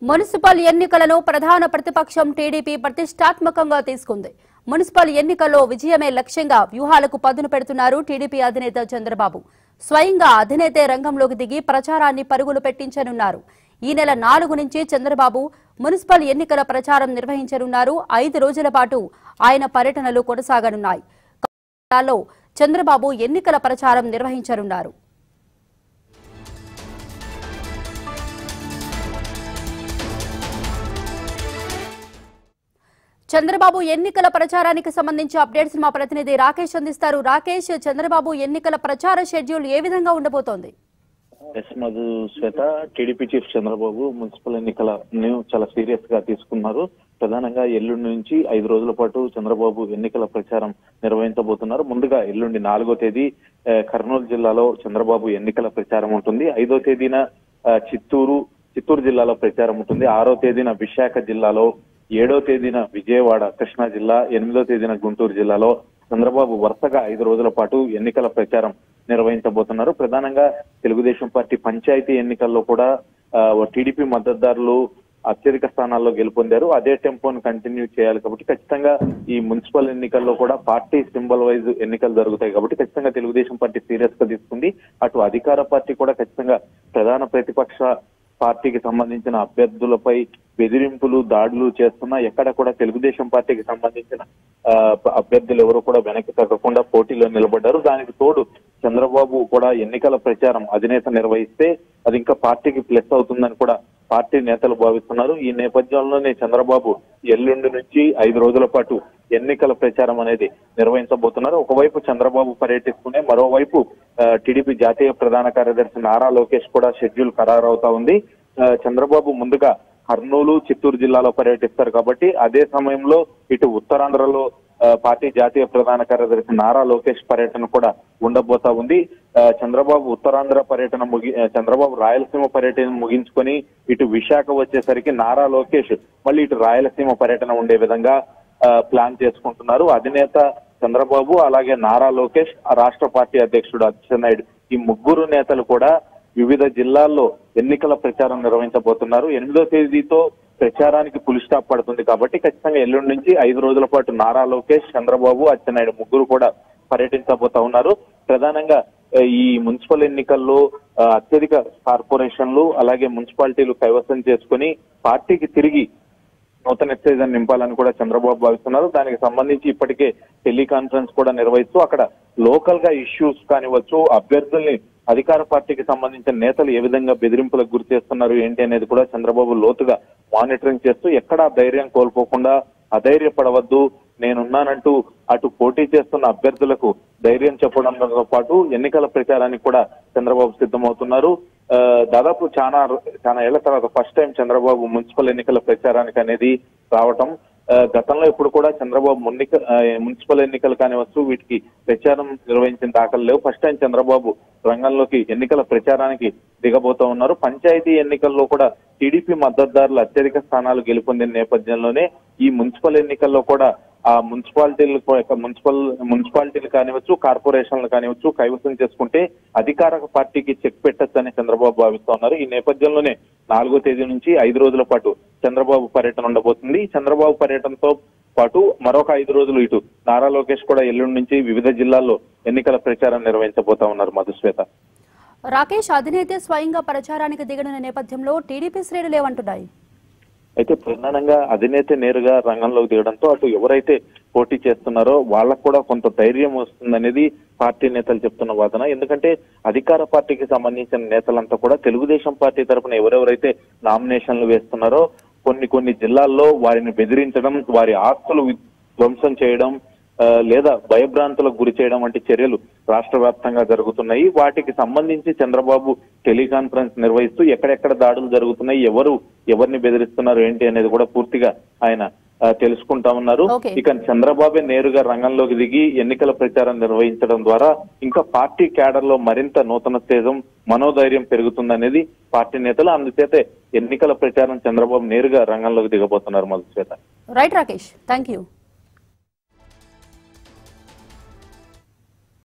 Municipal ఎన్నికలను ప్రధాన ప్రతిపక్షం టీడీపీ ప్రతిష్టాత్మకంగా తీసుకుంది మున్సిపల్ ఎన్నికల్లో విజయమే లక్ష్యంగా వ్యూహాలకు పదును పెడుతున్నారు టీడీపీ అధినేత చంద్రబాబు స్వయంగా అధినేతే రంగంలోకి దిగి ప్రచారాన్ని పరుగులు పెట్టించనున్నారు ఈ నెల నాలుగు నుంచి చంద్రబాబు మున్సిపల్ ఎన్నికల ప్రచారం నిర్వహించనున్నారు ఐదు రోజుల పాటు ఆయన పర్యటనలు కొనసాగనున్నాయి జిల్లాలో చంద్రబాబు ఎన్నికల ప్రచారం నిర్వహించనున్నారు చంద్రబాబు ఎన్నికల ప్రచారానికి సంబంధించి అప్డేట్స్ మా ప్రతినిధి రాకేష్ అందిస్తారు రాకేష్ చంద్రబాబు ఎన్నికల ప్రచార షెడ్యూల్ ఏ విధంగా ఉండబోతోంది yes Madhu Shweta TDP chief Chandrababu municipal ఎన్నికలను చాలా సీరియస్ గా తీసుకున్నారు ప్రధానంగా ఎల్లుండి నుంచి ఐదు రోజుల పాటు చంద్రబాబు ఎన్నికల ప్రచారం నిర్వహించబోతున్నారు ముందుగా ఎల్లుండి నాలుగో తేదీ ఆ, కర్నూలు జిల్లాలో చంద్రబాబు ఎన్నికల ప్రచారం ఉంటుంది ఐదో తేదీన ఆ, చిత్తూరు చిత్తూరు జిల్లాలో ప్రచారం ఉంటుంది ఆరో తేదీన విశాఖ జిల్లాలో ఏడో తేదీన విజయవాడ కృష్ణా జిల్లా ఎనిమిదో తేదీన గుంటూరు జిల్లాలో చంద్రబాబు వరుసగా ఐదు రోజుల పాటు ఎన్నికల ప్రచారం నిర్వహించబోతున్నారు ప్రధానంగా తెలుగుదేశం పార్టీ పంచాయతీ ఎన్నికల్లో కూడా టీడీపీ మద్దతుదారులు అత్యధిక స్థానాల్లో గెలుపొందారు అదే టెంపోను కంటిన్యూ చేయాలి కాబట్టి ఖచ్చితంగా ఈ మున్సిపల్ ఎన్నికల్లో కూడా పార్టీ సింబల్ వైజ్ ఎన్నికలు జరుగుతాయి కాబట్టి ఖచ్చితంగా తెలుగుదేశం పార్టీ సీరియస్ గా తీసుకుంది అటు అధికార పార్టీ కూడా ఖచ్చితంగా ప్రధాన ప్రతిపక్ష పార్టీకి సంబంధించిన అభ్యర్థులపై బెదిరింపులు దాడులు చేస్తున్నా ఎక్కడ కూడా తెలుగుదేశం పార్టీకి సంబంధించిన ఆ, అభ్యర్థులు ఎవరు కూడా వెనక్కి తగ్గకుండా పోటీలో నిలబడ్డారు దానికి తోడు చంద్రబాబు కూడా ఎన్నికల ప్రచారం అధినేత నిర్వహిస్తే అది ఇంకా పార్టీకి ప్లస్ అవుతుందని కూడా పార్టీ నేతలు భావిస్తున్నారు ఈ నేపథ్యంలోనే చంద్రబాబు ఎల్లుండి నుంచి ఐదు రోజుల పాటు ఎన్నికల ప్రచారం అనేది నిర్వహించబోతున్నారు ఒకవైపు చంద్రబాబు పర్యటిస్తూనే మరోవైపు ఆ, టీడీపీ జాతీయ ప్రధాన కార్యదర్శి నారా లోకేష్ కూడా షెడ్యూల్ ఖరారవుతా ఉంది ఆ, చంద్రబాబు ముందుగా కర్నూలు చిత్తూరు జిల్లాలో పర్యటిస్తారు కాబట్టి అదే సమయంలో ఇటు ఉత్తరాంధ్రలో ఆ, పార్టీ జాతీయ ప్రధాన కార్యదర్శి నారా లోకేష్ పర్యటన కూడా ఉండబోతా ఉంది ఆ, చంద్రబాబు ఉత్తరాంధ్ర పర్యటన ముగి ఆ, చంద్రబాబు రాయలసీమ పర్యటన ముగించుకొని ఇటు విశాఖ వచ్చేసరికి నారా లోకేష్ మళ్ళీ ఇటు రాయలసీమ పర్యటన ఉండే విధంగా ఆ, ప్లాన్ చేసుకుంటున్నారు అధినేత చంద్రబాబు అలాగే నారా లోకేష్ ఆ రాష్ట్ర పార్టీ అధ్యక్షుడు అచ్చెన్నాయుడు ఈ ముగ్గురు నేతలు కూడా వివిధ జిల్లాల్లో ఎన్నికల ప్రచారం నిర్వహించబోతున్నారు ఎనిమిదో తేదీతో ప్రచారానికి పులి స్టాప్ పడుతుంది కాబట్టి ఖచ్చితంగా ఎల్లుండి నుంచి ఐదు రోజుల పాటు నారా లోకేష్ చంద్రబాబు అచ్చెన్నాయుడు ముగ్గురు కూడా పర్యటించబోతా ఉన్నారు ప్రధానంగా ఆ, ఈ మున్సిపల్ ఎన్నికల్లో ఆ, అత్యధిక కార్పొరేషన్లు అలాగే మున్సిపాలిటీలు కైవసం చేసుకుని పార్టీకి తిరిగి నూతన ఎక్సైజ్ నింపాలని కూడా చంద్రబాబు భావిస్తున్నారు దానికి సంబంధించి ఇప్పటికే టెలికాన్ఫరెన్స్ కూడా నిర్వహిస్తూ అక్కడ లోకల్ గా ఇష్యూస్ కానివచ్చు అభ్యర్థుల్ని అధికార పార్టీకి సంబంధించిన నేతలు ఏ విధంగా బెదిరింపులకు గురి చేస్తున్నారు ఏంటి అనేది కూడా చంద్రబాబు లోతుగా మానిటరింగ్ చేస్తూ ఎక్కడా ధైర్యం కోల్పోకుండా అధైర్యపడవద్దు నేనున్నానంటూ అటు పోటీ చేస్తున్న అభ్యర్థులకు ధైర్యం చెప్పడంతో పాటు ఎన్నికల ప్రచారానికి కూడా చంద్రబాబు సిద్ధమవుతున్నారు ఆ, దాదాపు చాలా చాలా ఏళ్ల తర్వాత ఫస్ట్ టైం చంద్రబాబు మున్సిపల్ ఎన్నికల ప్రచారానికి అనేది రావటం ఆ, గతంలో ఇప్పుడు కూడా చంద్రబాబు మున్నిక ఆ, మున్సిపల్ ఎన్నికలు కానివచ్చు వీటికి ప్రచారం నిర్వహించిన దాఖలు లేవు ఫస్ట్ టైం చంద్రబాబు రంగంలోకి ఎన్నికల ప్రచారానికి దిగబోతా ఉన్నారు పంచాయతీ ఎన్నికల్లో కూడా టీడీపీ మద్దతుదారులు అత్యధిక స్థానాలు గెలుపొందిన నేపథ్యంలోనే ఈ మున్సిపల్ ఎన్నికల్లో కూడా ఆ మున్సిపాలిటీలు కో- మున్సిపల్ మున్సిపాలిటీలు కానివచ్చు కార్పొరేషన్లు కానివచ్చు కైవసం చేసుకుంటే అధికార పార్టీకి చెక్ పెట్టొచ్చని చంద్రబాబు భావిస్తా ఉన్నారు ఈ నేపథ్యంలోనే నాలుగో తేదీ నుంచి ఐదు రోజుల పాటు చంద్రబాబు పర్యటన ఉండబోతుంది చంద్రబాబు పర్యటనతో పాటు మరొక ఐదు రోజులు ఇటు నారా లోకేష్ కూడా ఎల్లుండి నుంచి వివిధ జిల్లాల్లో ఎన్నికల ప్రచారం నిర్వహించబోతా ఉన్నారు మధుశ్వేత రాకేష్ అధినేతే స్వయంగా ప్రచారానికి దిగనున్న నేపథ్యంలో టీడీపీ శ్రేణులు ఏమంటున్నాయి అయితే ప్రధానంగా అధినేత నేరుగా రంగంలోకి దిగడంతో అటు ఎవరైతే పోటీ చేస్తున్నారో వాళ్ళకు కూడా కొంత ధైర్యం వస్తుందనేది పార్టీ నేతలు చెప్తున్న వాదన ఎందుకంటే అధికార పార్టీకి సంబంధించిన నేతలంతా కూడా తెలుగుదేశం పార్టీ తరఫున ఎవరెవరైతే నామినేషన్లు వేస్తున్నారో కొన్ని కొన్ని జిల్లాల్లో వారిని బెదిరించడం వారి ఆస్తులు వి- ధ్వంసం చేయడం ఆ, లేదా భయభ్రాంతులకు గురి చేయడం వంటి చర్యలు రాష్ట్ర వ్యాప్తంగా జరుగుతున్నాయి వాటికి సంబంధించి చంద్రబాబు టెలికాన్ఫరెన్స్ నిర్వహిస్తూ ఎక్కడెక్కడ దాడులు జరుగుతున్నాయి ఎవరు ఎవరిని బెదిరిస్తున్నారు ఏంటి అనేది కూడా పూర్తిగా ఆయన ఆ, తెలుసుకుంటా ఉన్నారు Okay. ఇక చంద్రబాబే నేరుగా రంగంలోకి దిగి ఎన్నికల ప్రచారం నిర్వహించడం ద్వారా ఇంకా పార్టీ క్యాడర్ లో మరింత నూతన తేజం మనోధైర్యం పెరుగుతుందనేది పార్టీ నేతలు అందుచేతే ఎన్నికల ప్రచారం చంద్రబాబు నేరుగా రంగంలోకి దిగబోతున్నారు Madhushweta right Rakesh thank you